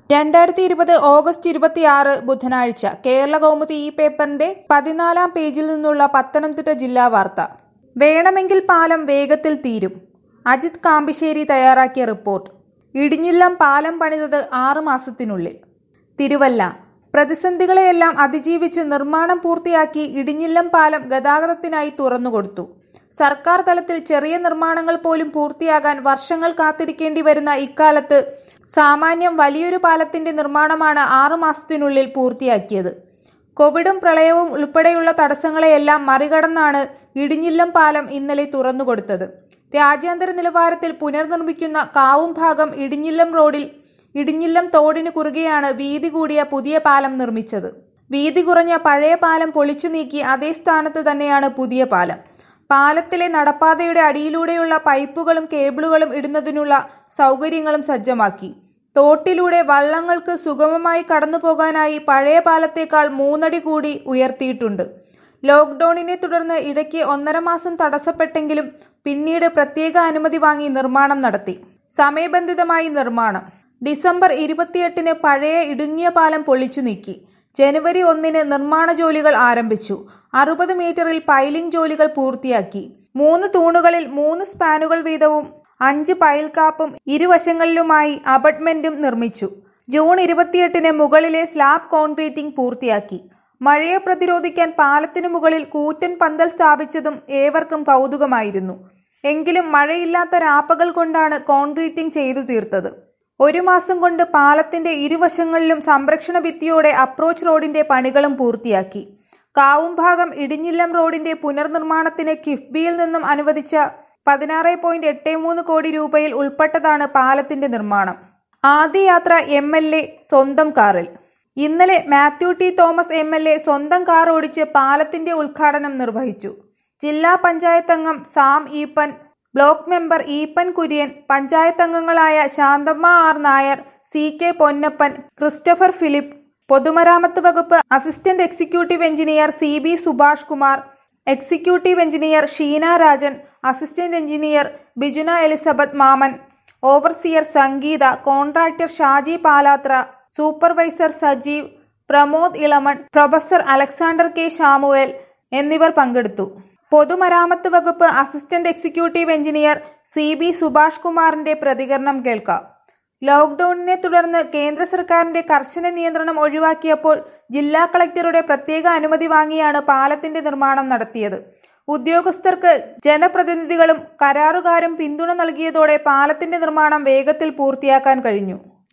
രണ്ടായിരത്തി ഇരുപത് ഓഗസ്റ്റ് ഇരുപത്തിയാറ് ബുധനാഴ്ച കേരള കൗമുദി ഈ പേപ്പറിന്റെ പതിനാലാം പേജിൽ നിന്നുള്ള പത്തനംതിട്ട ജില്ലാ വാർത്ത വേണമെങ്കിൽ പാലം വേഗത്തിൽ തീരും അജിത് കാമ്പിശ്ശേരി തയ്യാറാക്കിയ റിപ്പോർട്ട് ഇടിഞ്ഞില്ലം പാലം പണിതത് ആറു മാസത്തിനുള്ളിൽ തിരുവല്ല പ്രതിസന്ധികളെയെല്ലാം അതിജീവിച്ച് നിർമ്മാണം പൂർത്തിയാക്കി ഇടിഞ്ഞില്ലം പാലം ഗതാഗതത്തിനായി തുറന്നുകൊടുത്തു സർക്കാർ തലത്തിൽ ചെറിയ നിർമ്മാണങ്ങൾ പോലും പൂർത്തിയാകാൻ വർഷങ്ങൾ കാത്തിരിക്കേണ്ടി വരുന്ന ഇക്കാലത്ത് സാമാന്യം വലിയൊരു പാലത്തിന്റെ നിർമ്മാണമാണ് ആറു മാസത്തിനുള്ളിൽ പൂർത്തിയാക്കിയത് കോവിഡും പ്രളയവും ഉൾപ്പെടെയുള്ള തടസ്സങ്ങളെയെല്ലാം മറികടന്നാണ് ഇടിഞ്ഞില്ലം പാലം ഇന്നലെ തുറന്നുകൊടുത്തത് രാജ്യാന്തര നിലവാരത്തിൽ പുനർനിർമ്മിക്കുന്ന കാവും ഭാഗം ഇടിഞ്ഞില്ലം റോഡിൽ ഇടിഞ്ഞില്ലം തോടിന് കുറുകെയാണ് വീതി കൂടിയ പുതിയ പാലം നിർമ്മിച്ചത് വീതി കുറഞ്ഞ പഴയ പാലം പൊളിച്ചു നീക്കി അതേ സ്ഥാനത്ത് തന്നെയാണ് പുതിയ പാലം പാലത്തിലെ നടപ്പാതയുടെ അടിയിലൂടെയുള്ള പൈപ്പുകളും കേബിളുകളും ഇടുന്നതിനുള്ള സൗകര്യങ്ങളും സജ്ജമാക്കി തോട്ടിലൂടെ വള്ളങ്ങൾക്ക് സുഗമമായി കടന്നുപോകാനായി പഴയ പാലത്തേക്കാൾ മൂന്നടി കൂടി ഉയർത്തിയിട്ടുണ്ട് ലോക്ക്ഡൌണിനെ തുടർന്ന് ഇടയ്ക്ക് ഒന്നര മാസം തടസ്സപ്പെട്ടെങ്കിലും പിന്നീട് പ്രത്യേക അനുമതി വാങ്ങി നിർമ്മാണം നടത്തി സമയബന്ധിതമായി നിർമ്മാണം ഡിസംബർ ഇരുപത്തിയെട്ടിന് പഴയ ഇടുങ്ങിയ പാലം പൊളിച്ചു നീക്കി ജനുവരി ഒന്നിന് നിർമ്മാണ ജോലികൾ ആരംഭിച്ചു അറുപത് മീറ്ററിൽ പൈലിംഗ് ജോലികൾ പൂർത്തിയാക്കി മൂന്ന് തൂണുകളിൽ മൂന്ന് സ്പാനുകൾ വീതവും അഞ്ച് പൈൽക്കാപ്പും ഇരുവശങ്ങളിലുമായി അബട്ട്മെന്റും നിർമ്മിച്ചു ജൂൺ ഇരുപത്തിയെട്ടിന് മുകളിലെ സ്ലാബ് കോൺക്രീറ്റിംഗ് പൂർത്തിയാക്കി മഴയെ പ്രതിരോധിക്കാൻ പാലത്തിനു മുകളിൽ കൂറ്റൻ പന്തൽ സ്ഥാപിച്ചതും ഏവർക്കും കൗതുകമായിരുന്നു എങ്കിലും മഴയില്ലാത്ത രാപ്പകൽ കൊണ്ടാണ് കോൺക്രീറ്റിംഗ് ചെയ്തു തീർത്തത് ഒരു മാസം കൊണ്ട് പാലത്തിന്റെ ഇരുവശങ്ങളിലും സംരക്ഷണ ഭിത്തിയോടെ അപ്രോച്ച് റോഡിന്റെ പണികളും പൂർത്തിയാക്കി കാവും ഭാഗം ഇടിഞ്ഞില്ലം റോഡിന്റെ പുനർനിർമ്മാണത്തിന് കിഫ്ബിയിൽ നിന്നും അനുവദിച്ച പതിനാറ് പോയിന്റ് എട്ട് മൂന്ന് കോടി രൂപയിൽ ഉൾപ്പെട്ടതാണ് പാലത്തിന്റെ നിർമ്മാണം ആദ്യ യാത്ര എം എൽ എ സ്വന്തം കാറിൽ ഇന്നലെ Mathew T Thomas M L A സ്വന്തം കാർ ഓടിച്ച് പാലത്തിന്റെ ഉദ്ഘാടനം നിർവഹിച്ചു ജില്ലാ പഞ്ചായത്ത് അംഗം Sam Eapen block member Eapen Kurian panchayat അംഗങ്ങളായ Santhamma R Nair C K Ponnappan Christopher Philip പൊതുമരാമത്ത് വകുപ്പ് assistant executive engineer C B Subhash Kumar executive engineer Sheena Rajan assistant engineer Bijuna Elizabeth Mammen overseer Sangeetha contractor Shaji Palathra supervisor Sajeev Pramod Ilamon professor Alexander K Shamuel എന്നിവർ പങ്കെടുത്തു പൊതുമരാമത്ത് വകുപ്പ് assistant executive engineer C B Subhash കുമാറിന്റെ പ്രതികരണം കേൾക്കാം ലോക്ക്ഡൌണിനെ തുടർന്ന് കേന്ദ്ര സർക്കാരിന്റെ കർശന നിയന്ത്രണം ഒഴിവാക്കിയപ്പോൾ ജില്ലാ കളക്ടറുടെ പ്രത്യേക അനുമതി വാങ്ങിയാണ് പാലത്തിന്റെ നിർമ്മാണം നടത്തിയത് ഉദ്യോഗസ്ഥർക്ക് ജനപ്രതിനിധികളും കരാറുകാരും പിന്തുണ നൽകിയതോടെ പാലത്തിന്റെ നിർമ്മാണം വേഗത്തിൽ പൂർത്തിയാക്കാൻ കഴിഞ്ഞു